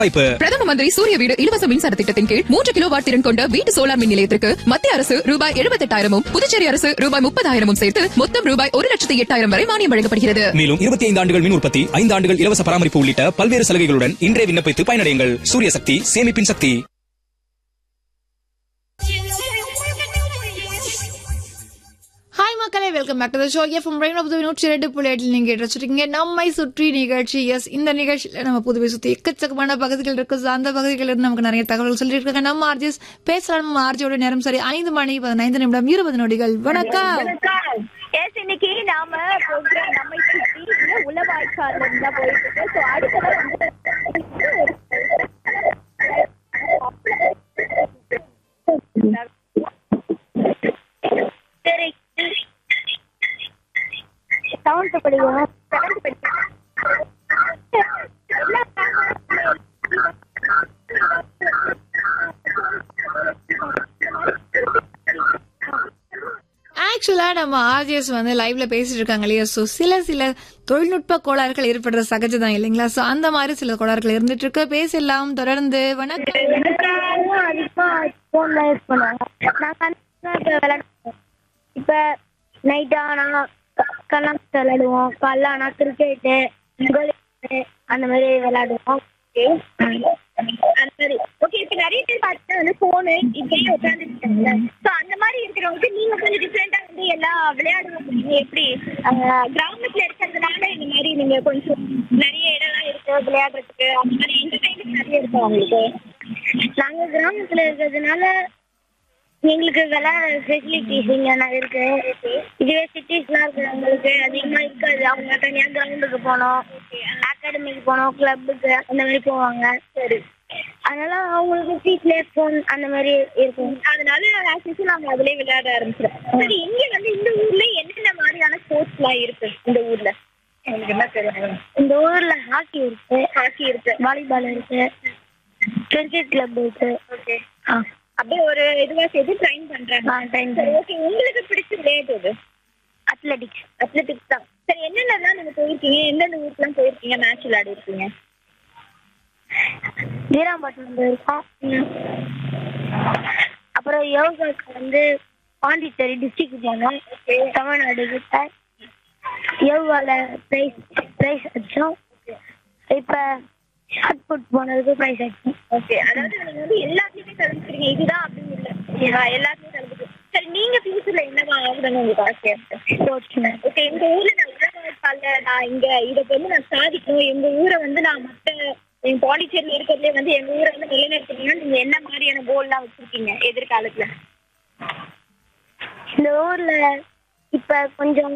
வாய்ப்பு பிரதம மந்திரி சூரிய வீடு இலவச மின்சார திட்டத்தின் கீழ் மூன்று கிலோ வாட் திறன் கொண்ட வீட்டு சோலார் மின் நிலையத்திற்கு மத்திய அரசு ரூபாய் எழுபத்தெட்டாயிரமும் புதுச்சேரி அரசு ரூபாய் முப்பதாயிரமும் சேர்த்து மொத்தம் ரூபாய் ஒரு லட்சத்தி எட்டாயிரம் வரை மானியம் வழங்கப்படுகிறது மேலும் இருபத்தி ஐந்து ஆண்டுகள் மின் உற்பத்தி ஐந்து ஆண்டுகள் இலவச பராமரிப்பு உள்ளிட்ட பல்வேறு சலுகைகளுடன் இன்றே விண்ணப்பித்து பயனடையுங்கள் சூரிய சக்தி சேமிப்பின் சக்தி ஹாய் மக்களே welcome back to the show FM rainbow நூற்றி ரெண்டு புள்ளி எட்டில் நீங்கள் ரசிச்சிருக்கீங்க நம்மை சுற்றி நிகழ்ச்சி எஸ் இந்த நிகழ்ச்சியில் நம்ம புதுவை சுற்றி எக்கச்சக்கமான பகுதிகள் இருக்கு So, அந்த பகுதிகளில் இருந்து நமக்கு நிறைய தகவல்கள் சொல்லியிருக்காங்க நம்ம ஆர்ஜிஎஸ் பேசலாம் நம்ம ஆர்ஜியோட நேரம் சரி ஐந்து மணி பதினைந்து நிமிடம் இருபது நொடிகள் வணக்கம் எஸ் இன்னைக்கு நாம ப்ரோக்ராம் நம்மை சுற்றி உளவாய்க்கால் தான் போயிட்டு இருக்கு ஸோ அடுத்ததான் வந்து சரி செவன்த் படிக்கிறோம் செவன்த் படிக்கிறோம் ஆக்சுவலா நம்ம ஆர்ஜிஎஸ் வந்து லைவ்ல பேசிட்டு இருக்காங்க இல்லையா ஸோ சில சில தொழில்நுட்ப கோளாறுகள் ஏற்படுற சகஜதான் இல்லைங்களா ஸோ அந்த மாதிரி சில கோளாறுகள் இருந்துட்டு இருக்கு பேசலாம் தொடர்ந்து வணக்கம் எல்லாரும் அதிகமா ஃபோன் தான் யூஸ் பண்ணுவாங்க நாங்க அந்த இப்ப விளையாடுவோம் இப்ப நைட் ஆனா கண்ணாமூச்சி விளையாடுவோம் காலைல ஆனா கிரிக்கெட்டு அந்த மாதிரி விளையாடுவோம் அந்த மாதிரி ஓகே இப்ப நிறைய பேர் பார்த்தா வந்து போனு இப்படியே உட்காந்துருக்காங்க ஸோ அந்த மாதிரி இருக்கிறவங்களுக்கு நீங்க கொஞ்சம் டிஃப்ரெண்டா வந்து எல்லா விளையாடுவோம் நீங்க எப்படி அஹ், கிராமத்துல இருக்கிறதுனால இந்த மாதிரி நீங்க கொஞ்சம் நிறைய இடம்லாம் இருக்கு விளையாடுறதுக்கு அந்த மாதிரி என்டர்டைன்மெண்ட் நிறைய இருக்கு அவங்களுக்கு நாங்க கிராமத்துல இருக்கிறதுனால எங்களுக்கு விளையாட ஃபெசிலிட்டிஸ் இங்க நிறைய இருக்கு இதுவே சிட்டிஸ்லாம் இருக்கிறவங்களுக்கு அதிகமா இருக்காது அவங்க தனியா கிரவுண்டுக்கு போனோம் அகாடமிக்கு போனோம் கிளப்புக்கு அந்த மாதிரி போவாங்க சரி அதனால அவங்களுக்கு வீட்ல ஃபோன் அந்த மாதிரி இருக்கும் அதனால ஆக்சுவலி நாங்க அதுலயே விளையாட ஆரம்பிச்சிடும் சரி இங்க வந்து இந்த ஊர்ல என்னென்ன மாதிரியான ஸ்போர்ட்ஸ் எல்லாம் இருக்கு இந்த ஊர்ல எனக்கு என்ன தெரியும் இந்த ஊர்ல ஹாக்கி இருக்கு ஹாக்கி இருக்கு வாலிபால் இருக்கு கிரிக்கெட் கிளப் இருக்கு ஓகே அப்படியே ஒரு இதுவா சேர்த்து ட்ரைன் பண்றாங்க ட்ரைன் ஓகே உங்களுக்கு பிடிச்ச விளையாட்டு இது அத்லெட்டிக்ஸ் அத்லெட்டிக்ஸ் தான் சரி என்னென்னலாம் நீங்க போயிருக்கீங்க எந்தெந்த ஊருக்குலாம் போயிருக்கீங்க மேட்ச் விளையாடி இருக்கீங்க வீராம்பட்டினம் போயிருக்கோம் அப்புறம் யோகாக்கு வந்து பாண்டிச்சேரி டிஸ்ட்ரிக்ட் போனோம் தமிழ்நாடு கிட்ட யோகால பிரைஸ் பிரைஸ் அடிச்சோம் இப்ப ஷார்ட் புட் போனதுக்கு பிரைஸ் அடிச்சோம் ஓகே அதாவது நீங்க வந்து எல்லாத்துலயுமே கலந்துக்கிறீங்க இதுதான் அப்படின்னு இல்ல எல்லாத்துலயும் கலந்துக்கு சரி நீங்க ஃபியூச்சர்ல என்னவா ஆகணும்னு உங்களுக்கு ஆசையா இருக்கு ஓகே எங்க ஊர்ல நான் உலகத்தால நான் இங்க இதை வந்து நான் சாதிக்கணும் எங்க ஊரை வந்து நான் மத்த எங்க பாண்டிச்சேரியில இருக்கிறதுலே வந்து எங்க ஊரை வந்து நிலைநிறுத்தணும்னா நீங்க என்ன மாதிரியான கோல்லாம் வச்சிருக்கீங்க எதிர்காலத்துல இந்த ஊர்ல இப்ப கொஞ்சம்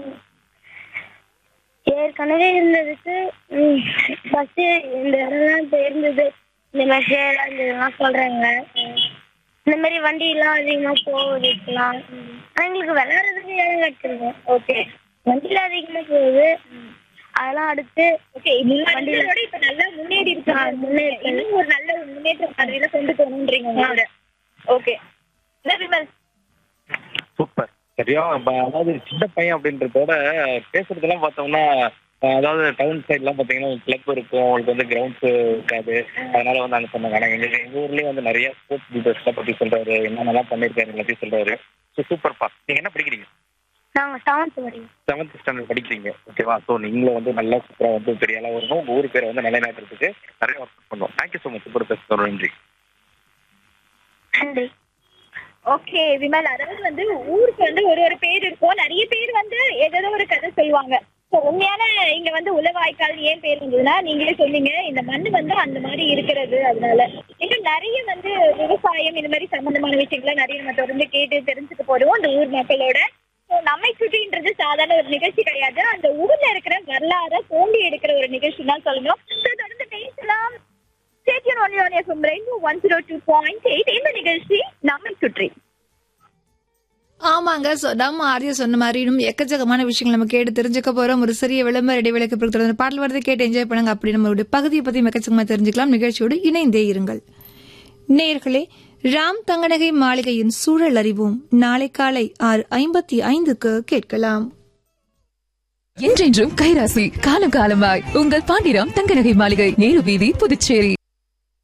ஏற்கனவே இருந்ததுக்கு ஃபர்ஸ்ட் இந்த இடம்லாம் இப்ப இருந்தது இந்த மாதிரி சேரா இந்த இதெல்லாம் சொல்றாங்க இந்த மாதிரி வண்டி எல்லாம் அதிகமா போகுதுலாம் ஆனா எங்களுக்கு விளையாடுறதுக்கு இடம் கிடைச்சிருக்கும் ஓகே வண்டியில அதிகமா போகுது அதெல்லாம் அடுத்து ஓகே வண்டியோட இப்ப நல்லா முன்னேறி இருக்கு முன்னேறி இன்னும் ஒரு நல்ல ஒரு முன்னேற்ற மாதிரியில கொண்டு போகணுன்றீங்க ஓகே என்ன விமல் சூப்பர் சரியா ப- அதாவது சின்ன பையன் அப்படின்றதோட பேசுறதெல்லாம் பார்த்தோம்னா அஹ், அதாவது டவுன் சைட்லாம் பார்த்தீங்கன்னா கிளப் இருக்கும் உங்களுக்கு வந்து கிரவுண்ட்ஸ் இருக்காது அதனால வந்து அங்கே சொன்னாங்க ஆனால் எங்க எங்க ஊர்லயே வந்து நிறைய ஸ்போர்ட்ஸ் டீட்டெயில்ஸ்லாம் பற்றி சொல்றாரு என்னென்னலாம் பண்ணியிருக்காரு எல்லாத்தையும் சொல்றாரு ஸோ சூப்பர்ப்பா நீங்க என்ன படிக்கிறீங்க நாங்க செவன்த் படிக்கிறோம் செவன்த் ஸ்டாண்டர்ட் படிக்கிறீங்க ஓகேவா ஸோ நீங்களும் வந்து நல்லா சூப்பராக வந்து பெரிய ஆளாக வரணும் உங்கள் ஊர் பேரை வந்து நிலைநாட்டுறதுக்கு நிறைய ஒர்க் பண்ணணும் தேங்க்யூ ஸோ மச் சூப்பர் பேசுகிறோம் நன்றி நன்றி ஓகே விமல் அதாவது வந்து ஊருக்கு வந்து ஒரு ஒரு பேர் இருக்கும் நிறைய பேர் வந்து ஏதோ ஒரு கதை சொல்லுவாங்க So, உண்மையான இங்க வந்து உலவாய்க்கால் ஏன் பேர் வந்ததுன்னா நீங்களே சொன்னீங்க இந்த மண் வந்து அந்த மாதிரி இருக்கிறது அதனால இன்னும் நிறைய வந்து விவசாயம் இந்த மாதிரி சம்பந்தமான விஷயங்களை நிறைய நம்ம தொடர்ந்து கேட்டு தெரிஞ்சுக்க போறோம் அந்த ஊர் மக்களோட So, நம்மை சுற்றின்றது சாதாரண ஒரு நிகழ்ச்சி கிடையாது அந்த ஊர்ல இருக்கிற வரலாறை தோண்டி எடுக்கிற ஒரு நிகழ்ச்சி தான் சொல்லணும் So, தொடர்ந்து பேசலாம் stay tuned only on FM rainbow one zero two point eight இந்த நிகழ்ச்சி நம்மை சுற்றி ஆமாங்க so நம்ம ஆரிய சொன்ன மாதிரி இன்னும் எக்கச்சக்கமான விஷயங்கள் நம்ம கேட்டு தெரிஞ்சுக்க போறோம் ஒரு சிறிய விளம்பர இடைவேளைக்கு பிறகு தொடர்ந்து பாடல் வரதை கேட்டு என்ஜாய் பண்ணுங்க அப்படி நம்மளுடைய பகுதியை பத்தி எக்கச்சக்கமா தெரிஞ்சுக்கலாம் நிகழ்ச்சியோடு இணைந்தே இருங்கள் நேர்களே ராம் தங்கநகை மாளிகையின் சூழல் அறிவோம் நாளை காலை ஆறு ஐம்பத்தி ஐந்துக்கு கேட்கலாம் என்றென்றும் கைராசி காலம் காலமாய் உங்கள் பாண்டிராம் தங்கநகை மாளிகை நேரு வீதி புதுச்சேரி